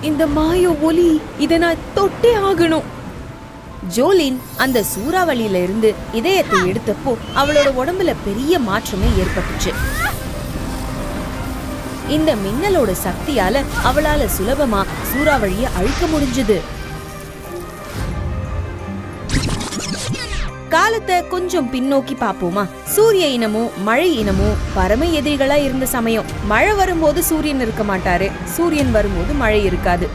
இந்த மாய ஒலி இதை நான் தொட்டே ஆகணும் ஜோலின் அந்த சூறாவளியில இருந்து இதயத்தை எடுத்தப்போ அவளோட உடம்புல பெரிய மாற்றமே ஏற்பட்டுச்சு இந்த மின்னலோட சக்தியால அவளால சுலபமா சூறாவளியை அழிக்க முடிஞ்சது காலத்தை கொஞ்சம் பின்னோக்கி பாப்போமா சூரிய இனமும் மழை இனமும் பரம எதிரிகளா இருந்த சமயம் மழை வரும்போது சூரியன் இருக்க மாட்டாரு சூரியன் வரும்போது மழை இருக்காது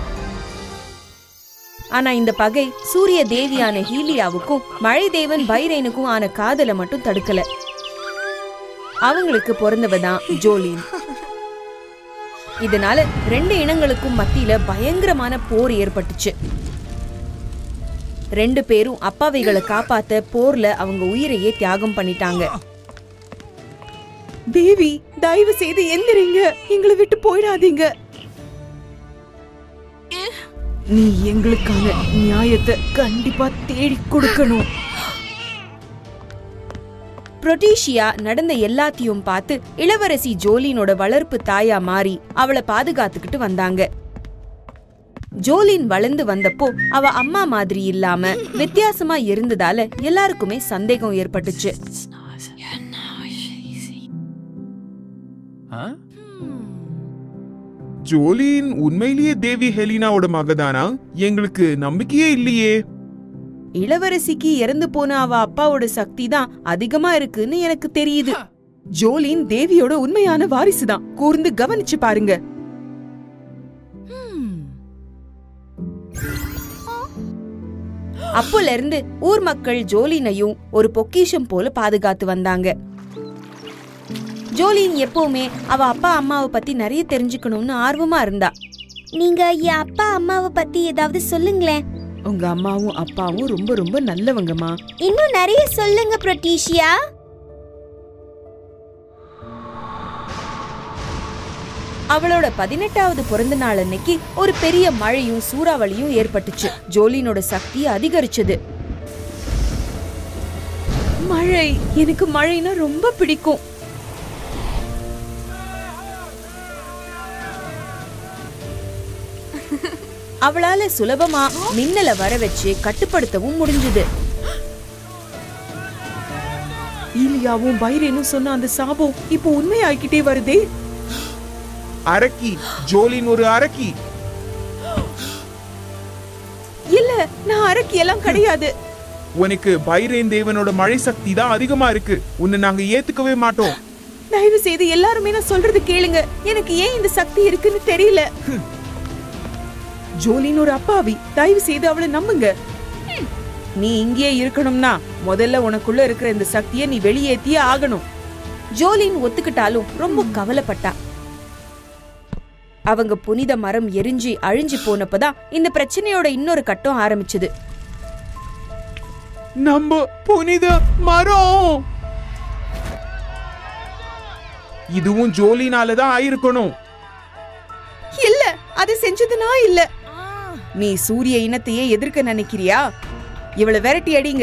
ஆனா இந்த பகை சூரிய தேவியான ஹீலியாவுக்கும் மழை தேவன் பைரேனுக்கும் ஆன காதலை மட்டும் தடுக்கல அவங்களுக்கு பிறந்தவ தான் ஜோலின் இதனால ரெண்டு இனங்களுக்கும் மத்தியில பயங்கரமான போர் ஏற்பட்டுச்சு ரெண்டு பேரும் அப்பாவைகளை காப்பாத்த போர்ல அவங்க உயிரையே தியாகம் பண்ணிட்டாங்க தேவி தயவு செய்து எந்திரிங்க எங்களை விட்டு போயிடாதீங்க நீ எங்களுக்கான நியாயத்தை கண்டிப்பா தேடி கொடுக்கணும் புரொட்டீஷியா நடந்த எல்லாத்தையும் பார்த்து இளவரசி ஜோலினோட வளர்ப்பு தாயா மாறி அவளை பாதுகாத்துக்கிட்டு வந்தாங்க ஜோலின் வளர்ந்து வந்தப்போ அவ அம்மா மாதிரி இல்லாம வித்தியாசமா இருந்ததால எல்லாருக்குமே சந்தேகம் ஏற்பட்டுச்சு ஜோலின் உண்மையிலேயே தேவி ஹெலினாவோட மகதானா எங்களுக்கு நம்பிக்கையே இல்லையே இளவரசிக்கு இறந்து போன அவ அப்பாவோட சக்தி தான் அதிகமா இருக்குன்னு எனக்கு தெரியுது ஜோலின் தேவியோட உண்மையான வாரிசுதான் கூர்ந்து கவனிச்சு பாருங்க அப்போல இருந்து ஊர் மக்கள் ஜோலினையும் ஒரு பொக்கிஷம் போல பாதுகாத்து வந்தாங்க ஜோலின் எப்பவுமே அவ அப்பா அம்மாவை பத்தி நிறைய தெரிஞ்சுக்கணும்னு ஆர்வமா இருந்தா நீங்க என் அப்பா அம்மாவை பத்தி ஏதாவது சொல்லுங்களேன் உங்க அம்மாவும் அப்பாவும் ரொம்ப ரொம்ப நல்லவங்கம்மா இன்னும் நிறைய சொல்லுங்க புரொட்டீஷியா அவளோட பதினெட்டாவது பிறந்த நாள் அன்னைக்கு ஒரு பெரிய மழையும் சூறாவளியும் ஏற்பட்டுச்சு ஜோலினோட சக்தி அதிகரிச்சது மழை எனக்கு மழைனா ரொம்ப பிடிக்கும் அவளால சுலபமா மின்னல வர வச்சு கட்டுப்படுத்தவும் முடிஞ்சது ஈலியாவும் பைரேனும் சொன்ன அந்த சாபம் இப்போ உண்மையாகிக்கிட்டே வருதே அரக்கி ஜோலின் ஒரு அரக்கி இல்ல நான் அரக்கி எல்லாம் கிடையாது உனக்கு பைரேன் தேவனோட மழை சக்தி தான் அதிகமா இருக்கு உன்னை நாங்க ஏத்துக்கவே மாட்டோம் தயவு செய்து எல்லாருமே நான் சொல்றது கேளுங்க எனக்கு ஏன் இந்த சக்தி இருக்குன்னு தெரியல ஜோலின் ஒரு அப்பாவி தயவு செய்து அவளை நம்புங்க நீ இங்கேயே இருக்கணும்னா முதல்ல உனக்குள்ள இருக்கிற இந்த சக்தியை நீ வெளியேத்தியே ஆகணும் ஜோலின் ஒத்துக்கிட்டாலும் ரொம்ப கவலைப்பட்டா அவங்க புனித மரம் எரிஞ்சு அழிஞ்சு போனப்பதான் இந்த பிரச்சனையோட இன்னொரு கட்டம் ஆரம்பிச்சது நம்ம புனித மரம் இதுவும் ஜோலினால தான் ஆயிருக்கணும் இல்ல அது செஞ்சது நான் இல்ல நீ சூரிய இனத்தையே எதிர்க்க நினைக்கிறியா இவளை விரட்டி அடிங்க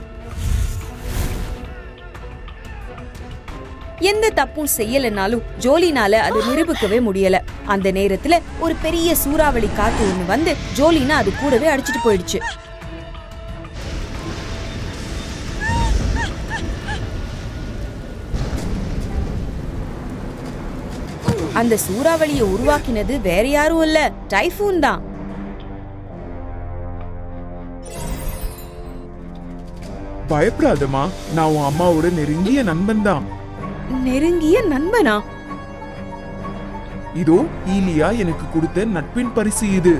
எந்த தப்பும் செய்யலனாலும் ஜோலினால அது நிரூபிக்கவே முடியல அந்த நேரத்துல ஒரு பெரிய சூறாவளி காத்து ஒண்ணு வந்து ஜோலினா அது கூடவே அடிச்சிட்டு போயிடுச்சு அந்த சூறாவளியை உருவாக்கினது வேற யாரும் இல்ல டைஃபூன் தான் பயப்படாதம்மா நான் உன் அம்மாவோட நெருங்கிய நண்பன் தான் நெருங்கிய நண்பனா இதோ ஈலியா எனக்கு கொடுத்த நட்பின் பரிசு இது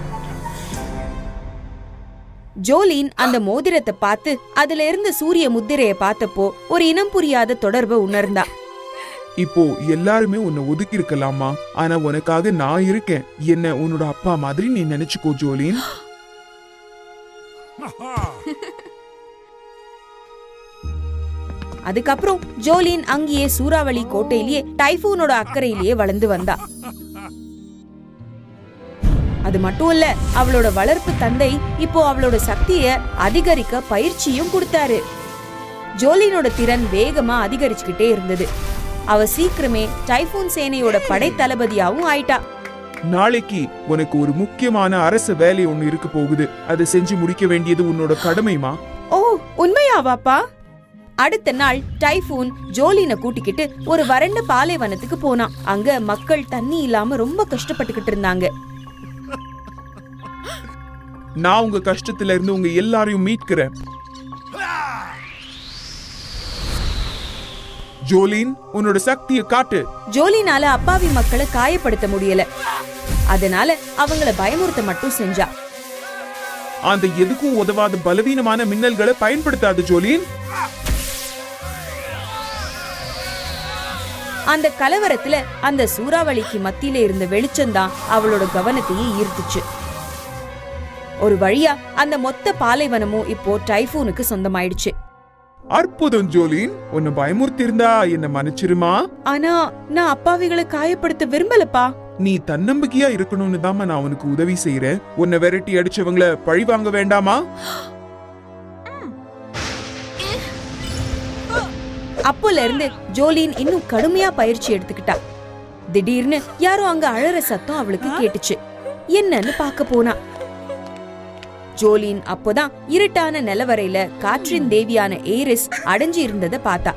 ஜோலின் அந்த மோதிரத்தை பார்த்து அதுல இருந்த சூரிய முத்திரைய பார்த்தப்போ ஒரு இனம் புரியாத தொடர்பை உணர்ந்தா இப்போ எல்லாருமே உன்னை ஒதுக்கி இருக்கலாமா ஆனா உனக்காக நான் இருக்கேன் என்ன உன்னோட அப்பா மாதிரி நீ நினைச்சுக்கோ ஜோலின் அதுக்கப்புறம் ஜோலின் அங்கேயே சூறாவளி கோட்டையிலேயே டைஃபூனோட அக்கறையிலேயே வளர்ந்து வந்தா அது மட்டும் இல்ல அவளோட வளர்ப்பு தந்தை இப்போ அவளோட சக்திய அதிகரிக்க பயிற்சியும் கொடுத்தாரு ஜோலினோட திறன் வேகமா அதிகரிச்சுக்கிட்டே இருந்தது அவ சீக்கிரமே டைஃபூன் சேனையோட படை தளபதியாவும் ஆயிட்டா நாளைக்கு உனக்கு ஒரு முக்கியமான அரசு வேலை ஒண்ணு இருக்க போகுது அதை செஞ்சு முடிக்க வேண்டியது உன்னோட கடமைமா ஓ உண்மையாவாப்பா அடுத்த நாள் டைஃபூன் ஜோலினை கூட்டிக்கிட்டு ஒரு வறண்ட பாலைவனத்துக்கு போனான் அங்க மக்கள் தண்ணி இல்லாம ரொம்ப கஷ்டப்பட்டுக்கிட்டு இருந்தாங்க நான் உங்க கஷ்டத்துல இருந்து உங்க எல்லாரையும் மீட்கிறேன் ஜோலின் உன்னோட சக்தியை காட்டு ஜோலினால அப்பாவி மக்களை காயப்படுத்த முடியல அதனால அவங்கள பயமுறுத்த மட்டும் செஞ்சா அந்த எதுக்கும் உதவாத பலவீனமான மின்னல்களை பயன்படுத்தாது ஜோலின் அந்த கலவரத்துல அந்த சூறாவளிக்கு மத்தியில இருந்த வெளிச்சம்தான் அவளோட கவனத்தையே ஈர்த்துச்சு ஒரு வழியா அந்த மொத்த பாலைவனமும் இப்போ டைஃபூனுக்கு சொந்தமாயிடுச்சு அற்புதம் ஜோலின் உன்னை பயமுறுத்தி இருந்தா என்ன மன்னிச்சிருமா ஆனா நான் அப்பாவிகளை காயப்படுத்த விரும்பலப்பா நீ தன்னம்பிக்கையா இருக்கணும்னு தான் நான் உனக்கு உதவி செய்யறேன் உன்னை விரட்டி அடிச்சவங்கள பழி வாங்க வேண்டாமா அப்போல இருந்து ஜோலின் இன்னும் கடுமையா பயிற்சி எடுத்துக்கிட்டா திடீர்னு யாரோ அங்க அழற சத்தம் அவளுக்கு கேட்டுச்சு என்னன்னு பார்க்க போனா ஜோலின் அப்போதான் இருட்டான நிலவரையில காற்றின் தேவியான ஏரிஸ் அடைஞ்சு இருந்தத பார்த்தா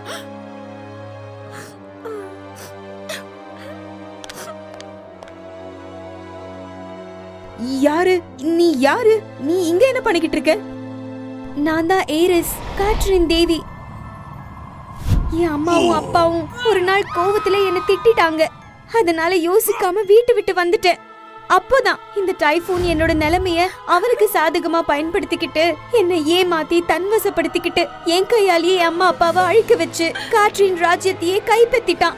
யாரு நீ யாரு நீ இங்க என்ன பண்ணிக்கிட்டு இருக்க நான் தான் ஏரிஸ் காற்றின் தேவி என் அம்மாவும் அப்பாவும் ஒரு நாள் கோவத்துல என்ன திட்டிட்டாங்க அதனால யோசிக்காம வீட்டு விட்டு வந்துட்டேன் அப்போதான் இந்த டைஃபூன் என்னோட நிலைமைய அவனுக்கு சாதகமா பயன்படுத்திக்கிட்டு என்னை ஏமாத்தி தன்வசப்படுத்திக்கிட்டு என் கையாலேயே என் அம்மா அப்பாவை அழிக்க வச்சு காற்றின் ராஜ்யத்தையே கைப்பற்றிட்டான்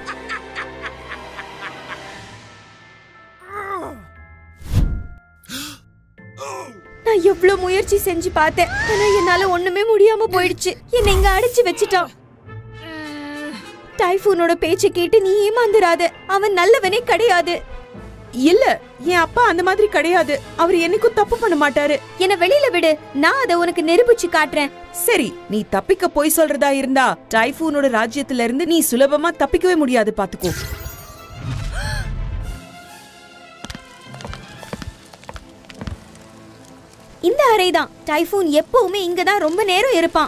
நான் எவ்வளவு முயற்சி செஞ்சு பார்த்தேன் ஆனா என்னால ஒண்ணுமே முடியாம போயிடுச்சு என்னை இங்க அடைச்சு வச்சுட்டான் டைஃபூனோட பேச்சை கேட்டு நீ ஏமாந்துராத அவன் நல்லவனே கிடையாது இல்ல என் அப்பா அந்த மாதிரி கிடையாது அவர் என்னைக்கும் தப்பு பண்ண மாட்டாரு என்ன வெளியில விடு நான் அதை உனக்கு நிரூபிச்சு காட்டுறேன் சரி நீ தப்பிக்க போய் சொல்றதா இருந்தா டைஃபூனோட ராஜ்யத்துல இருந்து நீ சுலபமா தப்பிக்கவே முடியாது பாத்துக்கோ இந்த அறைதான் டைஃபூன் எப்பவுமே இங்க தான் ரொம்ப நேரம் இருப்பான்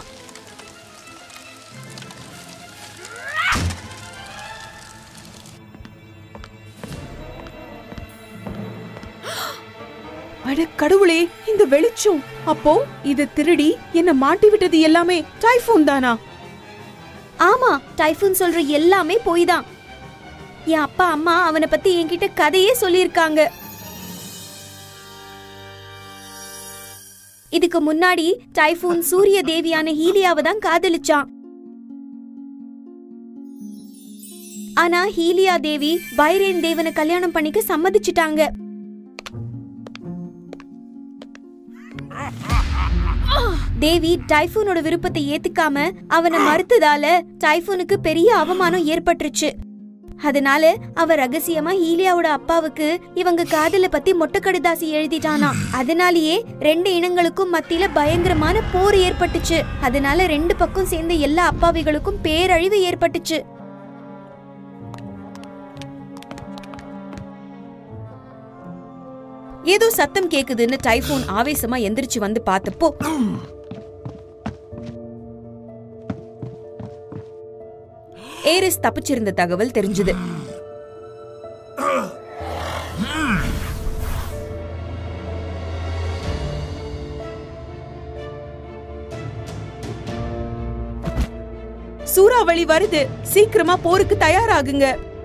அட கடவுளே இந்த வெளிச்சம் அப்போ இது திருடி என்ன மாட்டி விட்டது எல்லாமே டைஃபூன் தானா ஆமா டைஃபூன் சொல்ற எல்லாமே போய் தான் என் அப்பா அம்மா அவனை பத்தி என்கிட்ட கதையே சொல்லியிருக்காங்க இதுக்கு முன்னாடி டைஃபூன் சூரிய தேவியான ஹீலியாவை தான் காதலிச்சான் ஆனா ஹீலியா தேவி பைரேன் தேவனை கல்யாணம் பண்ணிக்க சம்மதிச்சிட்டாங்க தேவி டைஃபூனோட விருப்பத்தை ஏத்துக்காம அவனை மறுத்ததால டைஃபூனுக்கு பெரிய அவமானம் ஏற்பட்டுருச்சு அதனால அவ ரகசியமா ஹீலியாவோட அப்பாவுக்கு இவங்க காதல பத்தி மொட்டை கடிதாசி எழுதிட்டானா அதனாலேயே ரெண்டு இனங்களுக்கும் மத்தியில பயங்கரமான போர் ஏற்பட்டுச்சு அதனால ரெண்டு பக்கம் சேர்ந்த எல்லா அப்பாவிகளுக்கும் பேரழிவு ஏற்பட்டுச்சு ஏதோ சத்தம் கேக்குதுன்னு டைஃபூன் ஆவேசமா எந்திரிச்சு வந்து பார்த்தப்போ ஏரிஸ் தப்பிச்சிருந்த தகவல் தெரிஞ்சது சூறாவளி வருது சீக்கிரமா போருக்கு தயாராகுங்க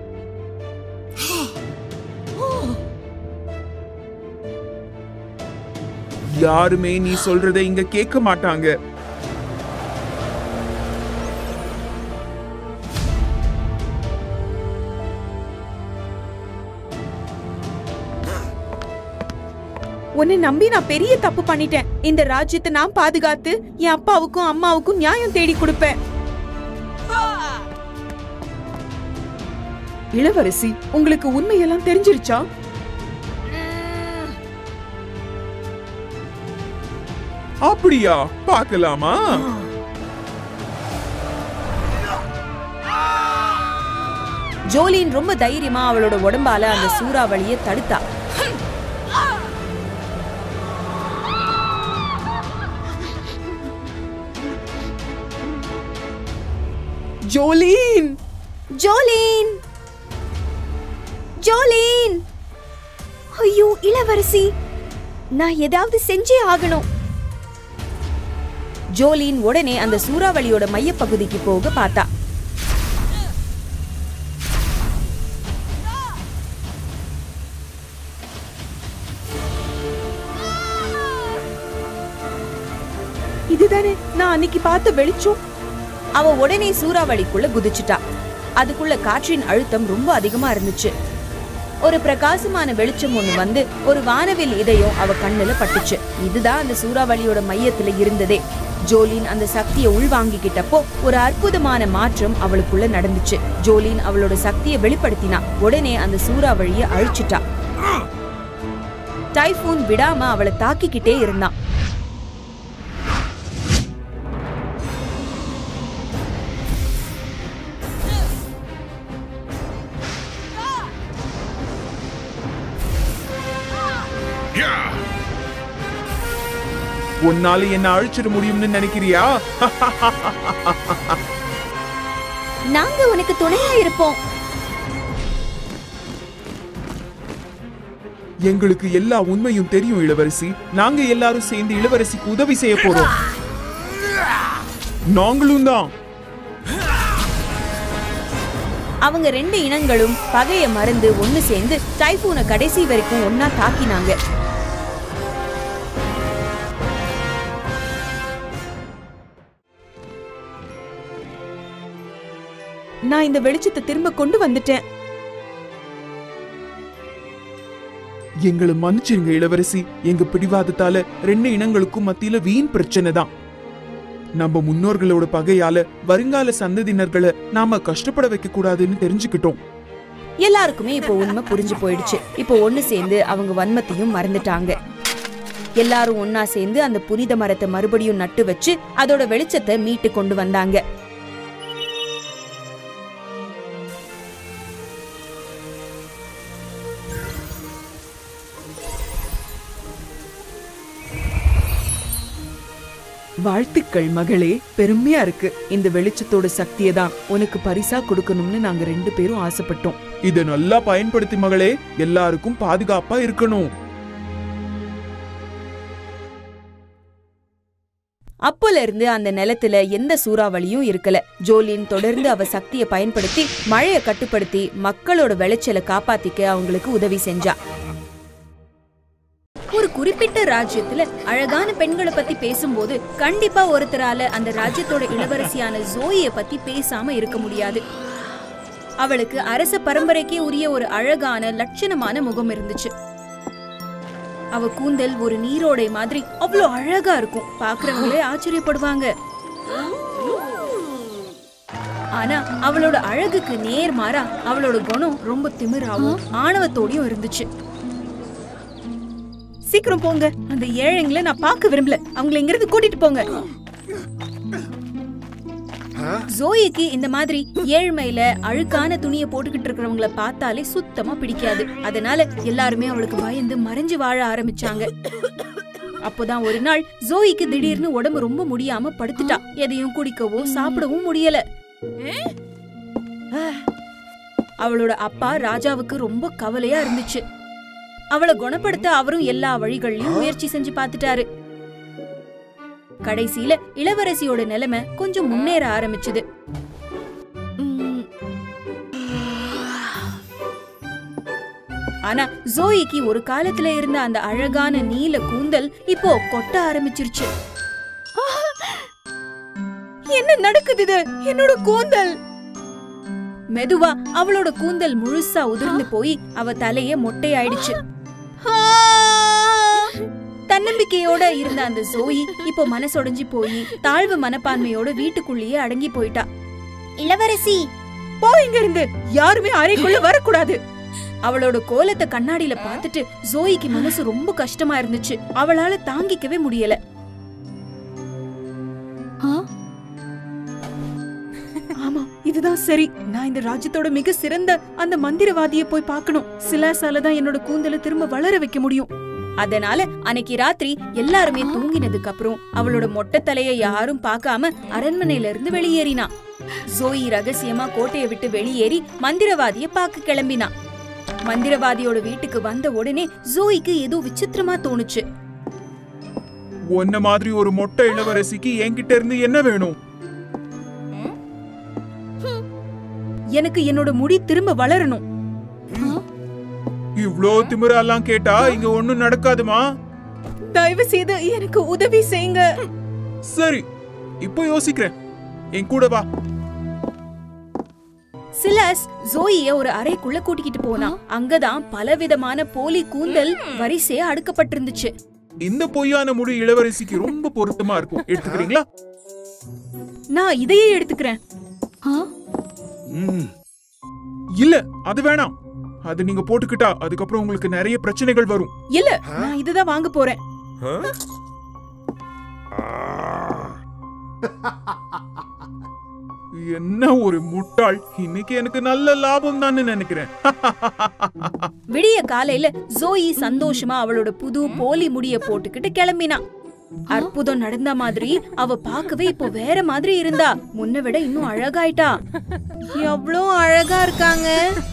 யாருமே நீ சொல்றதை இங்க கேட்க மாட்டாங்க உன்னை நம்பி நான் பெரிய தப்பு பண்ணிட்டேன் இந்த ராஜ்யத்தை நான் பாதுகாத்து என் அப்பாவுக்கும் அம்மாவுக்கும் நியாயம் தேடி கொடுப்பேன் இளவரசி உங்களுக்கு உண்மையெல்லாம் தெரிஞ்சிருச்சா அப்படியா பார்க்கலாமா ஜோலின் ரொம்ப தைரியமா அவளோட உடம்பால அந்த சூறாவளியை தடுத்தா ஜோலீன் ஜோலின் ஜோலின் ஐயோ இளவரசி நான் ஏதாவது செஞ்சே ஆகணும் ஜோலின் உடனே அந்த சூறாவளியோட மையப்பகுதிக்கு போக பார்த்தா இதுதானே நான் அன்னைக்கு பார்த்த வெளிச்சம் அவ உடனே சூறாவளிக்குள்ள குதிச்சுட்டா அதுக்குள்ள காற்றின் அழுத்தம் ரொம்ப அதிகமா இருந்துச்சு ஒரு பிரகாசமான வெளிச்சம் ஒண்ணு வந்து ஒரு வானவில் இதயம் அவ கண்ணுல பட்டுச்சு இதுதான் அந்த சூறாவளியோட மையத்துல இருந்ததே ஜோலின் அந்த சக்தியை உள்வாங்கிக்கிட்டப்போ ஒரு அற்புதமான மாற்றம் அவளுக்குள்ள நடந்துச்சு ஜோலின் அவளோட சக்தியை வெளிப்படுத்தினா உடனே அந்த சூறாவளியை அழிச்சிட்டா டைஃபூன் விடாம அவளை தாக்கிக்கிட்டே இருந்தான் உன்னால என்ன அழிச்சிட முடியும்னு நினைக்கிறியா நாங்க உனக்கு துணையா இருப்போம் எங்களுக்கு எல்லா உண்மையும் தெரியும் இளவரசி நாங்க எல்லாரும் சேர்ந்து இளவரசிக்கு உதவி செய்ய போறோம் நாங்களும் தான் அவங்க ரெண்டு இனங்களும் பகைய மறந்து ஒண்ணு சேர்ந்து டைஃபூனை கடைசி வரைக்கும் ஒன்னா தாக்கினாங்க நான் இந்த வெளிச்சத்தை திரும்ப கொண்டு வந்துட்டேன் எங்களை மன்னிச்சிருங்க இளவரசி எங்க பிடிவாதத்தால ரெண்டு இனங்களுக்கும் மத்தியில வீண் பிரச்சனை தான் நம்ம முன்னோர்களோட பகையால வருங்கால சந்ததியினர்களை நாம கஷ்டப்பட வைக்க கூடாதுன்னு தெரிஞ்சுக்கிட்டோம் எல்லாருக்குமே இப்போ உண்மை புரிஞ்சு போயிடுச்சு இப்போ ஒண்ணு சேர்ந்து அவங்க வன்மத்தையும் மறந்துட்டாங்க எல்லாரும் ஒன்னா சேர்ந்து அந்த புனித மரத்தை மறுபடியும் நட்டு வச்சு அதோட வெளிச்சத்தை மீட்டு கொண்டு வந்தாங்க வாழ்த்துக்கள் மகளே பெருமையா இருக்கு இந்த வெளிச்சத்தோட சக்தியை தான் உனக்கு பரிசா கொடுக்கணும்னு நாங்க ரெண்டு பேரும் ஆசைப்பட்டோம் இத நல்லா பயன்படுத்தி மகளே எல்லாருக்கும் பாதுகாப்பா இருக்கணும் அப்போல இருந்து அந்த நிலத்துல எந்த சூறாவளியும் இருக்கல ஜோலின் தொடர்ந்து அவ சக்தியை பயன்படுத்தி மழைய கட்டுப்படுத்தி மக்களோட விளைச்சலை காப்பாத்திக்க அவங்களுக்கு உதவி செஞ்சா ஒரு குறிப்பிட்ட ராஜ்யத்துல அழகான பெண்களை பத்தி பேசும்போது கண்டிப்பா ஒருத்தரால அந்த ராஜ்யத்தோட இளவரசியான ஜோயிய பத்தி பேசாம இருக்க முடியாது அவளுக்கு அரச பரம்பரைக்கே உரிய ஒரு அழகான லட்சணமான முகம் இருந்துச்சு அவ கூந்தல் ஒரு நீரோடை மாதிரி அவ்வளோ அழகா இருக்கும் பாக்குறவங்களே ஆச்சரியப்படுவாங்க ஆனா அவளோட அழகுக்கு நேர்மாறா அவளோட குணம் ரொம்ப திமிராவும் ஆணவத்தோடையும் இருந்துச்சு சீக்கிரம் போங்க அந்த ஏழைங்களை நான் பார்க்க விரும்பல அவங்கள இங்கிருந்து கூட்டிட்டு போங்க ஜோயிக்கு இந்த மாதிரி ஏழ்மையில அழுக்கான துணியை போட்டுக்கிட்டு இருக்கிறவங்கள பார்த்தாலே சுத்தமா பிடிக்காது அதனால எல்லாருமே அவளுக்கு பயந்து மறைஞ்சு வாழ ஆரம்பிச்சாங்க அப்போதான் ஒரு நாள் ஜோயிக்கு திடீர்னு உடம்பு ரொம்ப முடியாம படுத்துட்டா எதையும் குடிக்கவோ சாப்பிடவும் முடியல அவளோட அப்பா ராஜாவுக்கு ரொம்ப கவலையா இருந்துச்சு அவளை குணப்படுத்த அவரும் எல்லா வழிகள்லயும் முயற்சி செஞ்சு பார்த்துட்டாரு கடைசியில இளவரசியோட நிலைமை கொஞ்சம் முன்னேற ஆரம்பிச்சது உம். ஆனா ஜோயிக்கு ஒரு காலத்துல இருந்த அந்த அழகான நீல கூந்தல் இப்போ கொட்ட ஆரம்பிச்சிருச்சு என்ன நடக்குது இது என்னோட கூந்தல் மெதுவா அவளோட கூந்தல் முழுசா உதிர்ந்து போய் அவ தலையே மொட்டையாயிடுச்சு தன்னம்பிக்கையோட இருந்த அந்த ஜோயி இப்போ மனசொடைஞ்சு போய் தாழ்வு மனப்பான்மையோட வீட்டுக்குள்ளேயே அடங்கி போயிட்டா இளவரசி போ இங்க இருந்து யாருமே அறைக்குள்ள வரக்கூடாது அவளோட கோலத்தை கண்ணாடியில பார்த்துட்டு ஜோயிக்கு மனசு ரொம்ப கஷ்டமா இருந்துச்சு அவளால தாங்கிக்கவே முடியல ஆமா இது இதுதான் சரி நான் இந்த ராஜ்யத்தோட மிக சிறந்த அந்த மந்திரவாதியை போய் பார்க்கணும் சிலாசால தான் என்னோட கூந்தலை திரும்ப வளர வைக்க முடியும் அதனால அன்னைக்கு ராத்திரி எல்லாருமே தூங்கினதுக்கு அப்புறம் அவளோட மொட்டை தலைய யாரும் பார்க்காம அரண்மனையில இருந்து வெளியேறினா ஜோயி ரகசியமா கோட்டையை விட்டு வெளியேறி மந்திரவாதிய பார்க்க கிளம்பினா மந்திரவாதியோட வீட்டுக்கு வந்த உடனே ஜோயிக்கு ஏதோ விசித்திரமா தோணுச்சு உன்ன மாதிரி ஒரு மொட்டை இளவரசிக்கு என்கிட்ட இருந்து என்ன வேணும் எனக்கு என்னோட முடி திரும்ப வளரணும் இவ்ளோ திமிரெல்லாம் கேட்டா இங்க ஒண்ணும் நடக்காதுமா தயவு செய்து எனக்கு உதவி செய்யுங்க சரி இப்போ யோசிக்கிறேன் என் கூட வா சிலஸ் ஜோயிய ஒரு அறைக்குள்ள கூட்டிக்கிட்டு போனா அங்கதான் பலவிதமான போலி கூந்தல் வரிசையா அடுக்கப்பட்டிருந்துச்சு இந்த பொய்யான முடி இளவரசிக்கு ரொம்ப பொருத்தமா இருக்கும் எடுத்துக்கிறீங்களா நான் இதையே எடுத்துக்கிறேன் இல்ல அது வேணாம் அது நீங்க போட்டுக்கிட்டா அதுக்கப்புறம் உங்களுக்கு நிறைய பிரச்சனைகள் வரும் இல்ல நான் இதுதான் வாங்க போறேன் என்ன ஒரு முட்டாள் இன்னைக்கு எனக்கு நல்ல லாபம் தான் நினைக்கிறேன் விடிய காலையில ஜோயி சந்தோஷமா அவளோட புது போலி முடிய போட்டுக்கிட்டு கிளம்பினா அற்புதம் நடந்த மாதிரி அவ பார்க்கவே இப்போ வேற மாதிரி இருந்தா முன்ன விட இன்னும் அழகாயிட்டா எவ்வளோ அழகா இருக்காங்க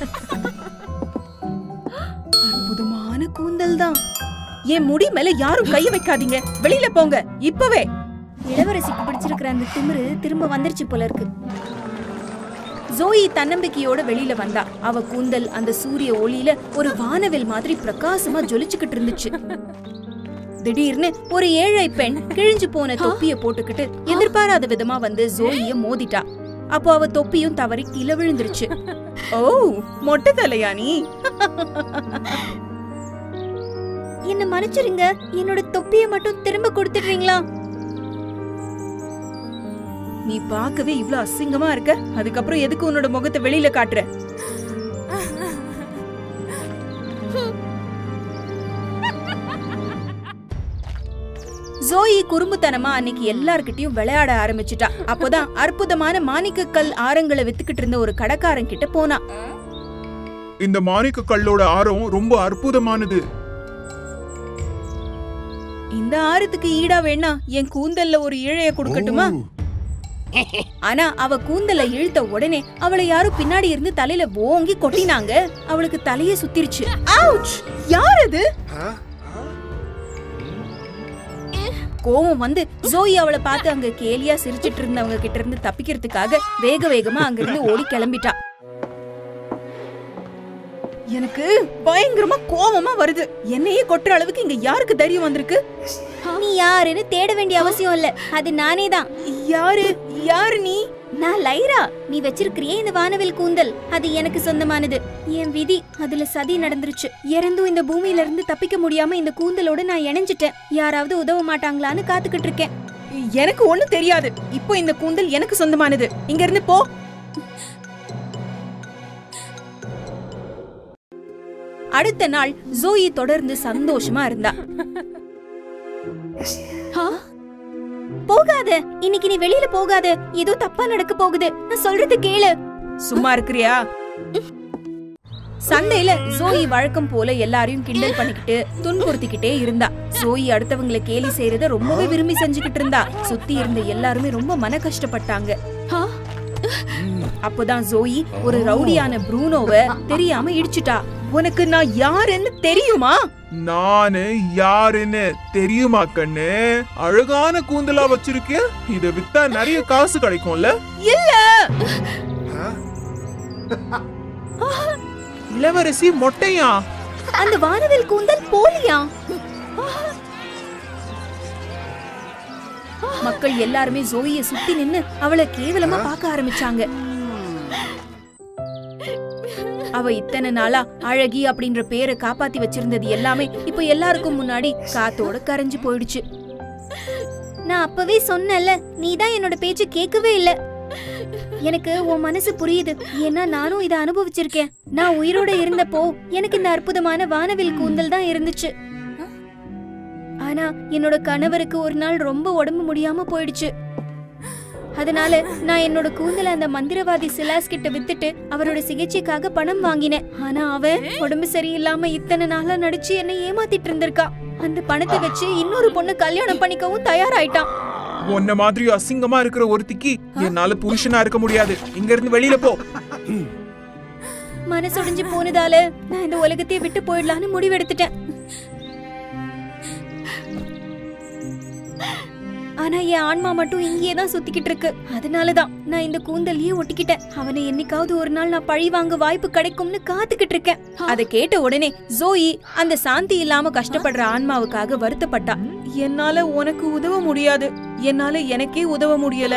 அற்புதமான கூந்தல் தான் என் முடி மேல யாரும் கைய வைக்காதீங்க வெளியில போங்க இப்பவே இளவரசிக்கு பிடிச்சிருக்கிற அந்த திமிரு திரும்ப வந்துருச்சு போல இருக்கு ஜோயி தன்னம்பிக்கையோட வெளியில வந்தா அவ கூந்தல் அந்த சூரிய ஒளியில ஒரு வானவில் மாதிரி பிரகாசமா ஜொலிச்சுக்கிட்டு இருந்துச்சு திடீர்னு ஒரு ஏழை பெண் கிழிஞ்சு போன தொப்பிய போட்டுக்கிட்டு எதிர்பாராத விதமா வந்து ஜோயிய மோதிட்டா அப்போ அவ தொப்பியும் தவறி கீழே விழுந்துருச்சு ஓ மொட்டை தலையா நீ என்ன மன்னிச்சிருங்க என்னோட தொப்பியை மட்டும் திரும்ப கொடுத்துடுறீங்களா நீ பார்க்கவே இவ்ளோ அசிங்கமா இருக்க அதுக்கப்புறம் எதுக்கு உன்னோட முகத்தை வெளியில காட்டுற ஜோயி குறும்புத்தனமா அன்னைக்கு எல்லார்கிட்டயும் விளையாட ஆரம்பிச்சிட்டா அப்போதான் அற்புதமான மாணிக்கக்கல் ஆரங்களை வித்துக்கிட்டு இருந்த ஒரு கடைக்காரன் கிட்ட போனா இந்த மாணிக்க கல்லோட ஆரம் ரொம்ப அற்புதமானது இந்த ஆரத்துக்கு ஈடா வேணா என் கூந்தல்ல ஒரு இழைய கொடுக்கட்டுமா ஆனா அவ கூந்தல இழுத்த உடனே அவளை யாரும் பின்னாடி இருந்து தலையில ஓங்கி கொட்டினாங்க அவளுக்கு தலைய சுத்திருச்சு அவுச் யார் அது கோவம் வந்து ஜோயி அவளை பார்த்து அங்க கேலியா சிரிச்சிட்டு இருந்தவங்க கிட்ட இருந்து தப்பிக்கிறதுக்காக வேக வேகமா அங்கிருந்து ஓடி கிளம்பிட்டா எனக்கு பயங்கரமா கோவமா வருது என்னையே கொட்டுற அளவுக்கு இங்க யாருக்கு தைரியம் வந்திருக்கு நீ யாருன்னு தேட வேண்டிய அவசியம் இல்ல அது நானே தான் யாரு யாரு நீ நான் லைரா நீ வச்சிருக்கிறியே இந்த வானவில் கூந்தல் அது எனக்கு சொந்தமானது என் விதி அதுல சதி நடந்துருச்சு இறந்தும் இந்த பூமியில இருந்து தப்பிக்க முடியாம இந்த கூந்தலோட நான் இணைஞ்சிட்டேன் யாராவது உதவ மாட்டாங்களான்னு காத்துக்கிட்டு இருக்கேன் எனக்கு ஒண்ணும் தெரியாது இப்போ இந்த கூந்தல் எனக்கு சொந்தமானது இங்க இருந்து போ அடுத்த நாள் ஜோயி தொடர்ந்து சந்தோஷமா இருந்தா போகாத இன்னைக்கு நீ வெளியில போகாத ஏதோ தப்பா நடக்க போகுது நான் சொல்றது கேளு சும்மா இருக்கிறியா சண்டையில ஜோயி வழக்கம் போல எல்லாரையும் கிண்டல் பண்ணிக்கிட்டு துன்புறுத்திக்கிட்டே இருந்தா ஜோயி அடுத்தவங்களை கேலி செய்யறத ரொம்பவே விரும்பி செஞ்சுக்கிட்டு இருந்தா சுத்தி இருந்த எல்லாருமே ரொம்ப மன கஷ்டப்பட்டாங்க அப்போதான் ஜோயி ஒரு ரவுடியான ப்ரூனோவ தெரியாம இடிச்சிட்டா உனக்கு நான் யாருன்னு தெரியுமா நானு யாருன்னு தெரியுமா கண்ணு அழகான கூந்தலா வச்சிருக்கேன் இத வித்தா நிறைய காசு கிடைக்கும்ல இல்ல இளவரசி மொட்டையா அந்த வானவில் கூந்தல் போலியா மக்கள் எல்லாருமே ஜோயிய சுத்தி நின்னு அவளை கேவலமா பார்க்க ஆரம்பிச்சாங்க அவ இத்தனை நாளா அழகி அப்படின்ற பேரை காப்பாத்தி வச்சிருந்தது எல்லாமே இப்ப எல்லாருக்கும் முன்னாடி காத்தோட கரைஞ்சு போயிடுச்சு நான் அப்பவே சொன்னேன்ல நீ தான் என்னோட பேச்சு கேட்கவே இல்ல எனக்கு உன் மனசு புரியுது ஏன்னா நானும் இதை அனுபவிச்சிருக்கேன் நான் உயிரோட இருந்தப்போ எனக்கு இந்த அற்புதமான வானவில் கூந்தல் தான் இருந்துச்சு ஆனா என்னோட கணவருக்கு ஒரு நாள் ரொம்ப உடம்பு முடியாம போயிடுச்சு அதனால நான் என்னோட கூந்தல அந்த மந்திரவாதி சிலாஸ் கிட்ட வித்துட்டு அவரோட சிகிச்சைக்காக பணம் வாங்கினேன் ஆனா அவன் உடம்பு சரியில்லாம இத்தனை நாளா நடிச்சு என்னை ஏமாத்திட்டு இருந்திருக்கான் அந்த பணத்தை வச்சு இன்னொரு பொண்ணு கல்யாணம் பண்ணிக்கவும் தயாராயிட்டான் உன்ன மாதிரி அசிங்கமா இருக்கிற ஒருத்திக்கு என்னால புருஷனா இருக்க முடியாது இங்க இருந்து வெளியில போ மனசுடைஞ்சு போனதால நான் இந்த உலகத்தையே விட்டு போயிடலான்னு முடிவெடுத்துட்டேன் ஆனா என் ஆன்மா மட்டும் இங்கேயே தான் சுத்திக்கிட்டு இருக்கு அதனாலதான் நான் இந்த கூந்தலையே ஒட்டிக்கிட்டேன் அவனை என்னைக்காவது ஒரு நாள் நான் பழி வாங்க வாய்ப்பு கிடைக்கும்னு காத்துக்கிட்டு இருக்கேன் அதை கேட்ட உடனே ஜோயி அந்த சாந்தி இல்லாம கஷ்டப்படுற ஆன்மாவுக்காக வருத்தப்பட்டா என்னால உனக்கு உதவ முடியாது என்னால எனக்கே உதவ முடியல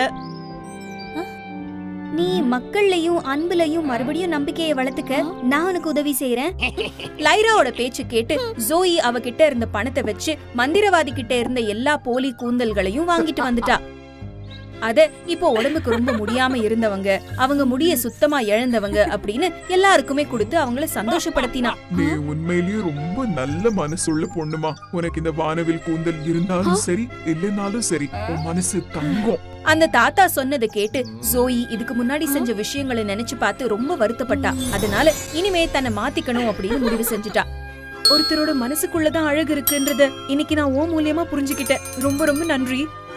நீ மக்கள்லயும் அன்புலயும் மறுபடியும் நம்பிக்கையை வளர்த்துக்க நான் உனக்கு உதவி செய்யறேன் லைராவோட பேச்சு கேட்டு ஜோயி அவகிட்ட இருந்த பணத்தை வச்சு மந்திரவாதி கிட்ட இருந்த எல்லா போலி கூந்தல்களையும் வாங்கிட்டு வந்துட்டா அத இப்போ உடம்புக்கு ரொம்ப முடியாம இருந்தவங்க அவங்க முடிய சுத்தமா இழந்தவங்க அப்படின்னு எல்லாருக்குமே கொடுத்து அவங்கள சந்தோஷப்படுத்தினா நீ உண்மையிலேயே ரொம்ப நல்ல மனசுள்ள பொண்ணுமா உனக்கு இந்த வானவில் கூந்தல் இருந்தாலும் சரி இல்லைனாலும் சரி உன் மனசு தங்கம் அந்த தாத்தா சொன்னதை கேட்டு ஜோயி இதுக்கு முன்னாடி செஞ்ச விஷயங்களை நினைச்சு பார்த்து ரொம்ப வருத்தப்பட்டா அதனால இனிமே தன்னை மாத்திக்கணும் அப்படின்னு முடிவு செஞ்சுட்டா ஒருத்தரோட மனசுக்குள்ளதான் அழகு இருக்குன்றத இன்னைக்கு நான் ஓ மூலியமா புரிஞ்சுக்கிட்டேன் ரொம்ப ரொம்ப நன்றி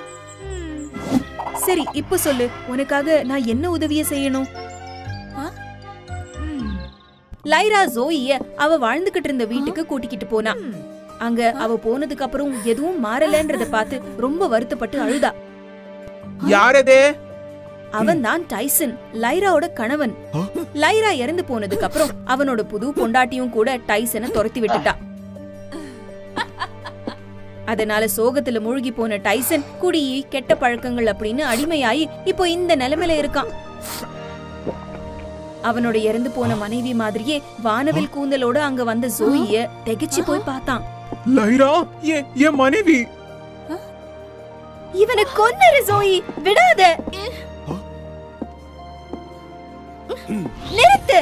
சரி இப்ப சொல்லு உனக்காக நான் என்ன உதவிய செய்யணும் லைரா ஜோயிய அவ வாழ்ந்துகிட்டு இருந்த வீட்டுக்கு கூட்டிக்கிட்டு போனா அங்க அவ போனதுக்கு அப்புறம் எதுவும் மாறலன்றத பார்த்து ரொம்ப வருத்தப்பட்டு அழுதா யாரதே அவன் தான் டைசன் லைராவோட கணவன் லைரா இறந்து போனதுக்கு அப்புறம் அவனோட புது பொண்டாட்டியும் கூட டைசனை துரத்தி விட்டுட்டா அதனால சோகத்துல மூழ்கி போன டைசன் குடி கெட்ட பழக்கங்கள் அப்படின்னு அடிமையாயி இப்போ இந்த நிலைமையில இருக்கான் அவனோட இறந்து போன மனைவி மாதிரியே வானவில் கூந்தலோட அங்க வந்த ஜோயிய திகைச்சு போய் பார்த்தான் லைரா என் என் மனைவி இவனை கொன்னரு ஜோயி விடாத நிறுத்து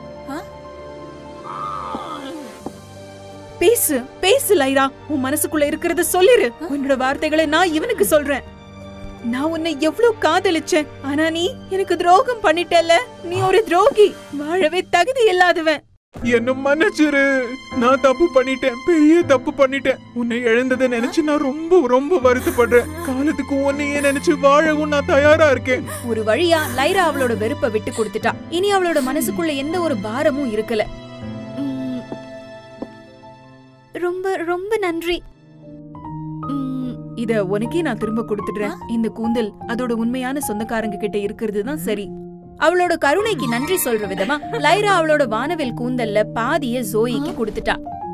பேசு பேசு லைரா உன் மனசுக்குள்ள இருக்கிறத சொல்லிரு உன்னோட வார்த்தைகளை நான் இவனுக்கு சொல்றேன் நான் உன்னை எவ்வளவு காதலிச்சேன் ஆனா நீ எனக்கு துரோகம் பண்ணிட்டல நீ ஒரு துரோகி வாழவே தகுதி இல்லாதவன் என்ன மன்னிச்சிரு நான் தப்பு பண்ணிட்டேன் பெரிய தப்பு பண்ணிட்டேன் உன்னை இழந்ததை நினைச்சு நான் ரொம்ப ரொம்ப வருத்தப்படுறேன் காலத்துக்கு உன்னையே நினைச்சு வாழவும் நான் தயாரா இருக்கேன் ஒரு வழியா லைரா அவளோட வெறுப்பை விட்டு கொடுத்துட்டா இனி அவளோட மனசுக்குள்ள எந்த ஒரு பாரமும் இருக்கல உம், ரொம்ப ரொம்ப நன்றி உம், இத உனக்கே நான் திரும்ப கொடுத்துடுறேன் இந்த கூந்தல் அதோட உண்மையான சொந்தக்காரங்க கிட்ட இருக்கிறது தான் சரி அவளோட கருணைக்கு நன்றி சொல்ற விதமா லைரா அவளோட வானவில் கூந்தல்ல பாதிய ஜோயிக்கு கொடுத்துட்டா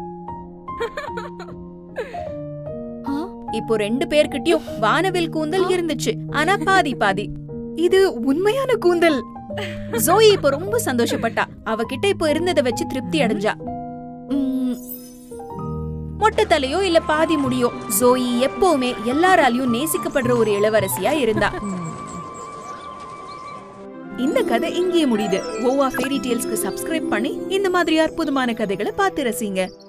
இப்போ ரெண்டு பேர்கிட்டயும் வானவில் கூந்தல் இருந்துச்சு ஆனா பாதி பாதி இது உண்மையான கூந்தல் ஜோயி இப்போ ரொம்ப சந்தோஷப்பட்டா அவகிட்ட இப்போ இருந்ததை வச்சு திருப்தி அடைஞ்சா உம், மொட்டை தலையோ இல்ல பாதி முடியோ ஜோயி எப்பவுமே எல்லாராலையும் நேசிக்கப்படுற ஒரு இளவரசியா இருந்தா இந்த கதை இங்கேயே முடியுது ஓவா ஃபேரி டேல்ஸ்க்கு சப்ஸ்கிரைப் பண்ணி இந்த மாதிரி அற்புதமான கதைகளை பார்த்து ரசிங்க